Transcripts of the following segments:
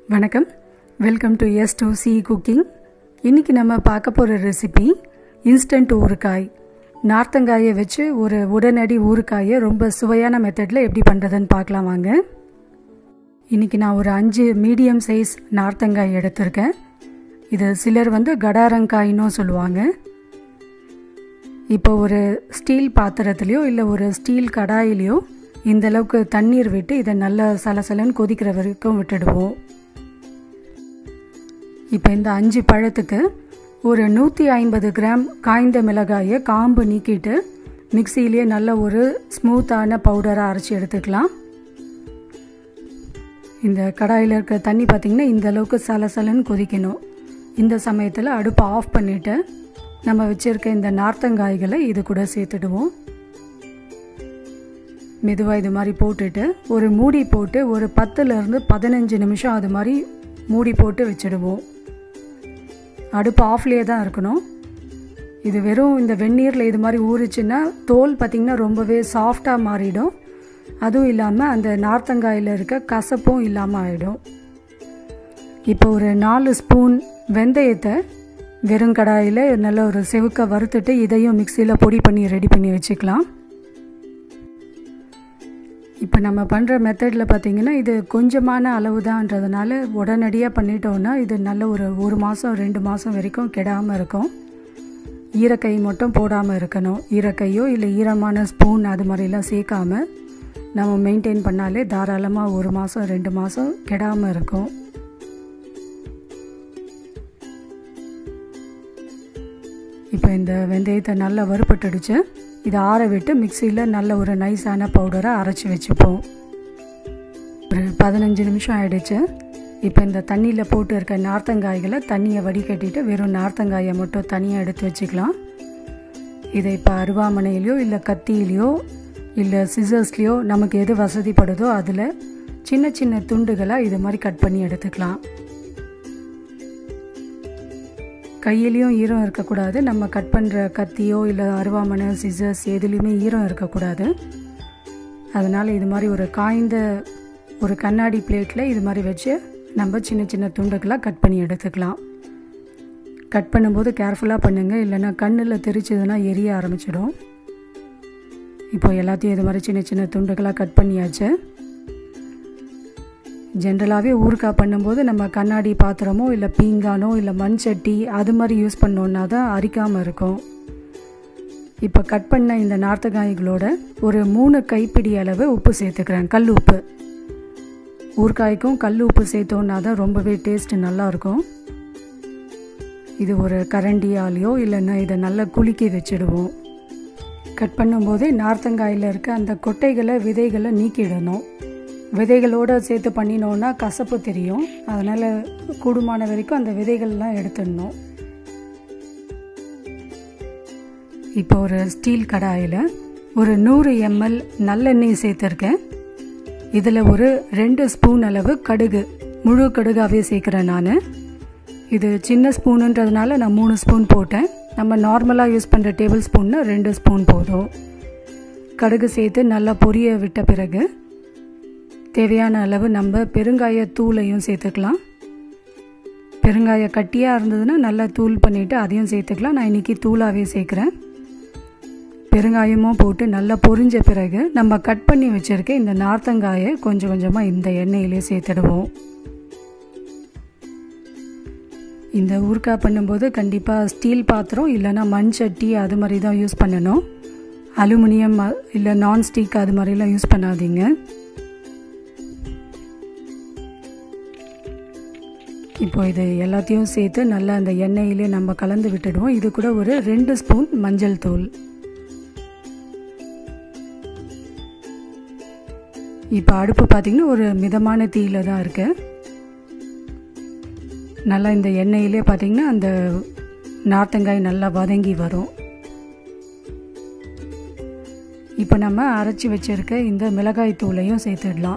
வணக்கம் welcome to S two C cooking இன்றைக்கி நம்ம பார்க்க போகிற ரெசிபி இன்ஸ்டன்ட் ஊறுகாய் நார்த்தங்காயை வச்சு ஒரு உடனடி ஊறுகாயை ரொம்ப சுவையான மெத்தடில் எப்படி பண்ணுறதுன்னு பார்க்கலாம் வாங்க இன்றைக்கி நான் ஒரு அஞ்சு மீடியம் சைஸ் நார்த்தங்காய் எடுத்திருக்கேன் இது சிலர் வந்து கடாரங்காயின்னும் சொல்லுவாங்க இப்போ ஒரு ஸ்டீல் பாத்திரத்துலேயோ இல்லை ஒரு ஸ்டீல் கடாயிலையோ இந்த அளவுக்கு தண்ணீர் விட்டு இதை நல்லா சலசலன்னு கொதிக்கிற வரைக்கும் விட்டுடுவோம் இப்போ இந்த அஞ்சு பழத்துக்கு ஒரு நூற்றி ஐம்பது கிராம் காய்ந்த மிளகாயை காம்பு நீக்கிட்டு மிக்சியிலேயே நல்ல ஒரு ஸ்மூத்தான பவுடராக அரைச்சி எடுத்துக்கலாம் இந்த கடாயில் இருக்க தண்ணி பார்த்திங்கன்னா இந்த அளவுக்கு சலசலன்னு கொதிக்கணும் இந்த சமயத்தில் அடுப்பை ஆஃப் பண்ணிவிட்டு நம்ம வச்சுருக்க இந்த நார்த்தங்காய்களை இது கூட சேர்த்துடுவோம் மெதுவாக இது மாதிரி போட்டுட்டு ஒரு மூடி போட்டு ஒரு பத்துலேருந்து பதினஞ்சு நிமிஷம் அது மாதிரி மூடி போட்டு வச்சுடுவோம் அடுப்பு ஆஃப்லேயே தான் இருக்கணும் இது வெறும் இந்த வெந்நீரில் இது மாதிரி ஊறிச்சுன்னா தோல் பார்த்திங்கன்னா ரொம்பவே சாஃப்டாக மாறிடும் அதுவும் இல்லாமல் அந்த நார்த்தங்காயில் இருக்க கசப்பும் இல்லாமல் ஆகிடும் இப்போ ஒரு நாலு ஸ்பூன் வெந்தயத்தை வெறும் கடாயில் நல்ல ஒரு செவுக்க வறுத்துட்டு இதையும் மிக்சியில் பொடி பண்ணி ரெடி பண்ணி வச்சுக்கலாம் இப்போ நம்ம பண்ணுற மெத்தடில் பார்த்திங்கன்னா இது கொஞ்சமான அளவு தான்றதுனால உடனடியாக பண்ணிட்டோன்னா இது நல்ல ஒரு ஒரு மாதம் ரெண்டு மாதம் வரைக்கும் கெடாமல் இருக்கும் ஈரக்கை மட்டும் போடாமல் இருக்கணும் ஈரக்கையோ இல்லை ஈரமான ஸ்பூன் அது மாதிரிலாம் சேர்க்காம நம்ம மெயின்டைன் பண்ணாலே தாராளமாக ஒரு மாதம் ரெண்டு மாதம் கெடாமல் இருக்கும் இப்போ இந்த வெந்தயத்தை நல்லா வறுபட்டுடுச்சு இதை ஆற விட்டு மிக்சியில் நல்ல ஒரு நைஸான பவுடரை அரைச்சி வச்சுப்போம் ஒரு பதினஞ்சு நிமிஷம் ஆயிடுச்சு இப்போ இந்த தண்ணியில் போட்டு இருக்க நார்த்தங்காய்களை தண்ணியை வடிகட்டிட்டு வெறும் நார்த்தங்காயை மட்டும் தனியாக எடுத்து வச்சுக்கலாம் இதை இப்போ அருவாமனையிலையோ இல்லை கத்தியிலையோ இல்லை சிசர்ஸ்லேயோ நமக்கு எது வசதிப்படுதோ அதில் சின்ன சின்ன துண்டுகளாக இது மாதிரி கட் பண்ணி எடுத்துக்கலாம் கையிலையும் ஈரம் இருக்கக்கூடாது நம்ம கட் பண்ணுற கத்தியோ இல்லை அருவாமனை சிசர்ஸ் எதுலேயுமே ஈரம் இருக்கக்கூடாது அதனால் இது மாதிரி ஒரு காய்ந்த ஒரு கண்ணாடி பிளேட்டில் இது மாதிரி வச்சு நம்ம சின்ன சின்ன துண்டுகளாக கட் பண்ணி எடுத்துக்கலாம் கட் பண்ணும்போது கேர்ஃபுல்லாக பண்ணுங்கள் இல்லைன்னா கண்ணில் தெரிச்சதுன்னா எரிய ஆரம்பிச்சிடும் இப்போ எல்லாத்தையும் இது மாதிரி சின்ன சின்ன துண்டுகளாக கட் பண்ணியாச்சு ஜென்ரலாகவே ஊறுகாய் பண்ணும்போது நம்ம கண்ணாடி பாத்திரமோ இல்லை பீங்கானோ இல்லை மண் சட்டி அது மாதிரி யூஸ் பண்ணோன்னா தான் அரிக்காமல் இருக்கும் இப்போ கட் பண்ண இந்த நார்த்தகாய்களோட ஒரு மூணு கைப்பிடி அளவு உப்பு சேர்த்துக்கிறேன் கல் உப்பு ஊறுகாய்க்கும் கல் உப்பு சேர்த்தோன்னா தான் ரொம்பவே டேஸ்ட் நல்லாயிருக்கும் இது ஒரு கரண்டியாலேயோ இல்லைன்னா இதை நல்லா குலுக்கி வச்சுடுவோம் கட் பண்ணும்போதே நார்த்தங்காயில் இருக்க அந்த கொட்டைகளை விதைகளை நீக்கிடணும் விதைகளோடு சேர்த்து பண்ணினோன்னா கசப்பு தெரியும் அதனால் கூடுமான வரைக்கும் அந்த விதைகள்லாம் எடுத்துடணும் இப்போ ஒரு ஸ்டீல் கடாயில் ஒரு நூறு எம்எல் நல்லெண்ணெய் சேர்த்துருக்கேன் இதில் ஒரு ரெண்டு ஸ்பூன் அளவு கடுகு முழு கடுகாகவே சேர்க்குறேன் நான் இது சின்ன ஸ்பூனுன்றதுனால நான் மூணு ஸ்பூன் போட்டேன் நம்ம நார்மலாக யூஸ் பண்ணுற டேபிள் ஸ்பூன்னா ரெண்டு ஸ்பூன் போதும் கடுகு சேர்த்து நல்லா பொரிய விட்ட பிறகு தேவையான அளவு நம்ம பெருங்காய தூளையும் சேர்த்துக்கலாம் பெருங்காய கட்டியாக இருந்ததுன்னா நல்லா தூள் பண்ணிவிட்டு அதையும் சேர்த்துக்கலாம் நான் இன்றைக்கி தூளாகவே சேர்க்குறேன் பெருங்காயமும் போட்டு நல்லா பொரிஞ்ச பிறகு நம்ம கட் பண்ணி வச்சுருக்க இந்த நார்த்தங்காயை கொஞ்சம் கொஞ்சமாக இந்த எண்ணெயிலே சேர்த்துடுவோம் இந்த ஊறுகாய் பண்ணும்போது கண்டிப்பாக ஸ்டீல் பாத்திரம் இல்லைன்னா மண் சட்டி அது மாதிரி தான் யூஸ் பண்ணணும் அலுமினியம் இல்லை நான்ஸ்டிக் அது மாதிரிலாம் யூஸ் பண்ணாதீங்க இப்போ இது எல்லாத்தையும் சேர்த்து நல்லா அந்த எண்ணெயிலே நம்ம கலந்து விட்டுடுவோம் இது கூட ஒரு ரெண்டு ஸ்பூன் மஞ்சள் தூள் இப்போ அடுப்பு பார்த்திங்கன்னா ஒரு மிதமான தீயில தான் இருக்கு நல்லா இந்த எண்ணெயிலே பார்த்திங்கன்னா அந்த நார்த்தங்காய் நல்லா வதங்கி வரும் இப்போ நம்ம அரைச்சி வச்சிருக்க இந்த மிளகாய் தூளையும் சேர்த்துடலாம்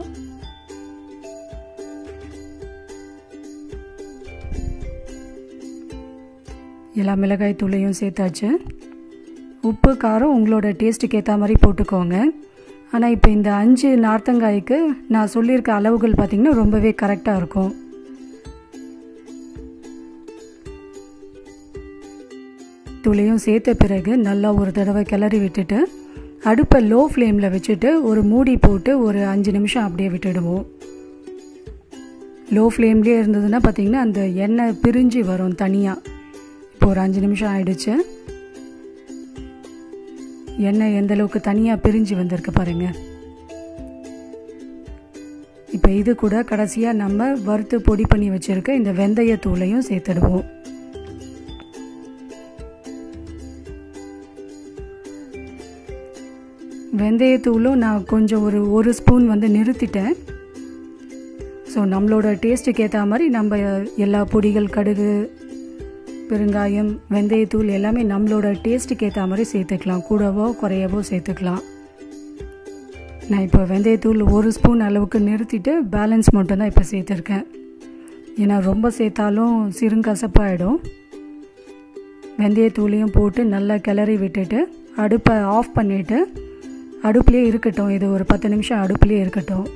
எல்லா மிளகாய் தூளையும் சேர்த்தாச்சு உப்பு காரம் உங்களோட டேஸ்ட்டுக்கு ஏற்ற மாதிரி போட்டுக்கோங்க ஆனால் இப்போ இந்த அஞ்சு நார்த்தங்காய்க்கு நான் சொல்லியிருக்க அளவுகள் பார்த்திங்கன்னா ரொம்பவே கரெக்டாக இருக்கும் வெந்தயத்தூளையும் சேர்த்த பிறகு நல்லா ஒரு தடவை கிளறி விட்டுட்டு அடுப்பை லோ ஃப்ளேமில் வச்சுட்டு ஒரு மூடி போட்டு ஒரு அஞ்சு நிமிஷம் அப்படியே விட்டுடுவோம் லோ ஃப்ளேம்லேயே இருந்ததுன்னா பார்த்திங்கன்னா அந்த எண்ணெய் பிரிஞ்சு வரும் தனியாக இப்போ ஒரு அஞ்சு நிமிஷம் ஆயிடுச்சு எண்ணெய் எந்த அளவுக்கு தனியாக பிரிஞ்சு வந்திருக்கு பாருங்கள் இப்போ இது கூட கடைசியாக நம்ம வறுத்து பொடி பண்ணி வச்சுருக்க இந்த வெந்தயத்தூளையும் சேர்த்துடுவோம் வெந்தயத்தூளும் நான் கொஞ்சம் ஒரு ஒரு ஸ்பூன் வந்து நிறுத்திட்டேன் ஸோ நம்மளோட டேஸ்ட்டுக்கு ஏற்ற மாதிரி நம்ம எல்லா பொடிகள் கடுகு பெருங்காயம் வெந்தயத்தூள் எல்லாமே நம்மளோட டேஸ்ட்டுக்கு ஏற்ற மாதிரி சேர்த்துக்கலாம் கூடவோ குறையவோ சேர்த்துக்கலாம் நான் இப்போ வெந்தயத்தூள் ஒரு ஸ்பூன் அளவுக்கு நிறுத்திட்டு பேலன்ஸ் மட்டும்தான் இப்போ சேர்த்துருக்கேன் ஏன்னா ரொம்ப சேர்த்தாலும் சிறுங்கசப்பாயிடும் வெந்தயத்தூளையும் போட்டு நல்லா கிளறி விட்டுட்டு அடுப்பை ஆஃப் பண்ணிவிட்டு அடுப்புலேயே இருக்கட்டும் இது ஒரு பத்து நிமிஷம் அடுப்புலேயே இருக்கட்டும்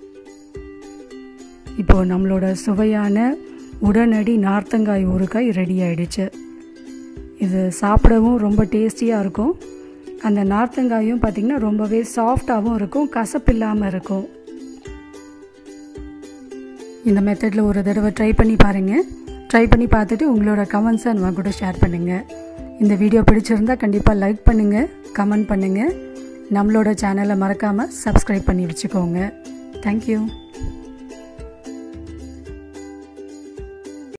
இப்போது நம்மளோட சுவையான உடனடி நார்த்தங்காய் ஊறுகாய் ரெடி ஆயிடுச்சு இது சாப்பிடவும் ரொம்ப டேஸ்டியாக இருக்கும் அந்த நார்த்தங்காயும் பார்த்திங்கன்னா ரொம்பவே சாஃப்டாகவும் இருக்கும் கசப்பில்லாமல் இருக்கும் இந்த மெத்தடில் ஒரு தடவை ட்ரை பண்ணி பாருங்கள் ட்ரை பண்ணி பார்த்துட்டு உங்களோட கமெண்ட்ஸை நம்ம கூட ஷேர் பண்ணுங்கள் இந்த வீடியோ பிடிச்சிருந்தா கண்டிப்பாக லைக் பண்ணுங்கள் கமெண்ட் பண்ணுங்கள் நம்மளோட சேனலை மறக்காமல் சப்ஸ்கிரைப் பண்ணி வச்சுக்கோங்க தேங்க்யூ